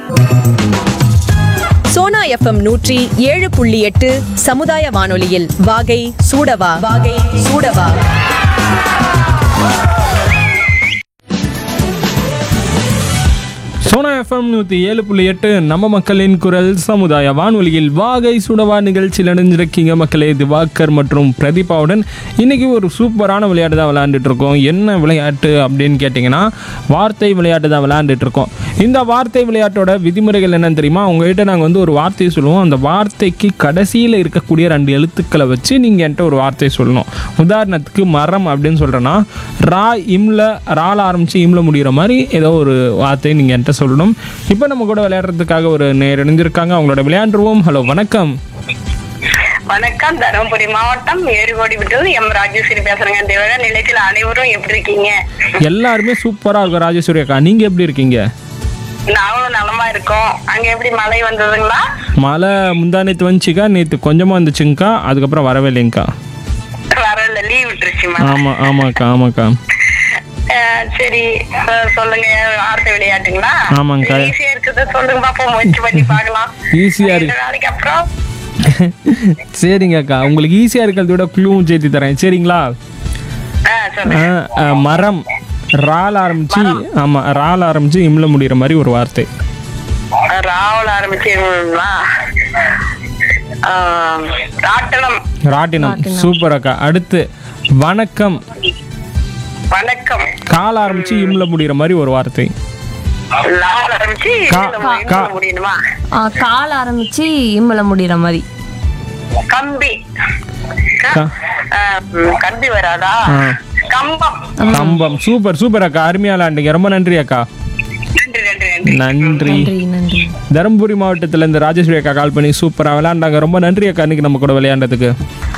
Sona FM நூற்றி ஏழு புள்ளி எட்டு சமுதாய வானொலியில் வாகை சூடவா வாகை சூடவா சோனா எஃப்எம் நூற்றி ஏழு புள்ளி எட்டு நம்ம மக்களின் குரல் சமுதாய வானொலியில் வாகை சுடவா நிகழ்ச்சியில் இணைஞ்சிருக்கீங்க மக்களே திவாகர் மற்றும் பிரதீபாவுடன் இன்னைக்கு ஒரு சூப்பரான விளையாட்டு தான் விளையாண்டுட்டு இருக்கோம் என்ன விளையாட்டு அப்படின்னு கேட்டிங்கன்னா வார்த்தை விளையாட்டு தான் விளையாண்டுட்டு இருக்கோம் இந்த வார்த்தை விளையாட்டோட விதிமுறைகள் என்னன்னு தெரியுமா உங்ககிட்ட நாங்கள் வந்து ஒரு வார்த்தையை சொல்லுவோம் அந்த வார்த்தைக்கு கடைசியில் இருக்கக்கூடிய ரெண்டு எழுத்துக்களை வச்சு நீங்கள் என்கிட்ட ஒரு வார்த்தை சொல்லணும் உதாரணத்துக்கு மரம் அப்படின்னு சொல்கிறேன்னா ரா இம்ல ரால ஆரம்பித்து இம்ல முடிகிற மாதிரி ஏதோ ஒரு வார்த்தை நீங்கள் என்கிட்ட சொல்லணும் இப்போ நம்ம கூட விளையாடுறதுக்காக ஒரு நேர் இணைஞ்சிருக்காங்க அவங்களோட விளையாண்டுருவோம் ஹலோ வணக்கம் வணக்கம் தருமபுரி மாவட்டம் ஏறுகோடி விட்டு எம் ராஜேஸ்வரி பேசுறேங்க இந்த விழா நிலையத்தில் அனைவரும் எப்படி இருக்கீங்க எல்லாருமே சூப்பராக இருக்கும் ராஜேஸ்வரி அக்கா நீங்கள் எப்படி இருக்கீங்க நாங்களும் நலமா இருக்கோம் அங்க எப்படி மழை வந்ததுங்களா மழை முந்தா நேற்று வந்துச்சுக்கா நேற்று கொஞ்சமாக வந்துச்சுங்கக்கா அதுக்கப்புறம் வரவே இல்லைங்கக்கா வரல லீவ் விட்டுருச்சு மழை. ஆமாம் ஆமாக்கா ஆமாக்கா அஹ், சரி அஹ், சொல்லுங்க வார்த்தை விளையாட்டுங்களா ஆமாங்கக்கா. ஈஸியா இருக்குது சொல்லுங்க பாப்போம் முயற்சி பண்ணி பார்க்கலாம் ஈஸியாக இருக்கு ரெண்டு நாளைக்கு அப்புறம் சரிங்க அக்கா உங்களுக்கு ஈஸியாக இருக்கிறத விட க்ளூவும் சேர்த்து தரேன் சரிங்களா அஹ், சொல்லுங்க ஆ, ஆ, மரம் ரால் ஆரம்பிச்சு ஆமா ரால் ஆரம்பிச்சு இம்ல முடிகிற மாதிரி ஒரு வார்த்தை ராவல் ஆரம்பிச்சிருங்களா அஹ், ராட்டனம் ராட்டினம் சூப்பர் அக்கா அடுத்து வணக்கம் வணக்கம் கால் ஆரம்பிச்சு இம்ல முடிகிற மாதிரி ஒரு வார்த்தை லாவல் ஆரம்பிச்சு கா- இதுல கா- இதுல முடியணுமா ஆ, கால் ஆரம்பிச்சு இம்மல முடிகிற மாதிரி கம்பி க- க- அஹ், ம், கம்பி வராதா ஆ. கம்பம் கம்பம் சூப்பர் சூப்பர் அக்கா அருமையா விளையாண்டுங்க ரொம்ப நன்றி அக்கா நன்றி நன்றி நன்றி நன்றி நன்றி நன்றி தருமபுரி மாவட்டத்துல இந்த ராஜேஸ்வரி அக்கா கால் பண்ணி சூப்பரா விளையாண்டாங்க ரொம்ப நன்றி அக்கா இன்னைக்கு நம்ம கூட விளையாண்டதுக்கு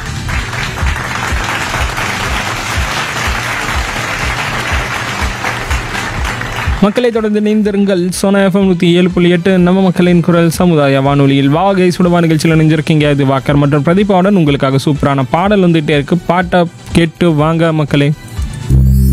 மக்களை தொடர்ந்து இணைந்திருங்கள் சோனா எஃப்எம் நூற்றி ஏழு புள்ளி எட்டு நம்ம மக்களின் குரல் சமுதாய வானொலியில் வாகை சுடவா நிகழ்ச்சியில் இணைஞ்சிருக்கீங்க இது வாக்கர் மற்றும் பிரதீபாவுடன் உங்களுக்காக சூப்பரான பாடல் வந்துகிட்டே இருக்கு பாட்டை கேட்டு வாங்க மக்களே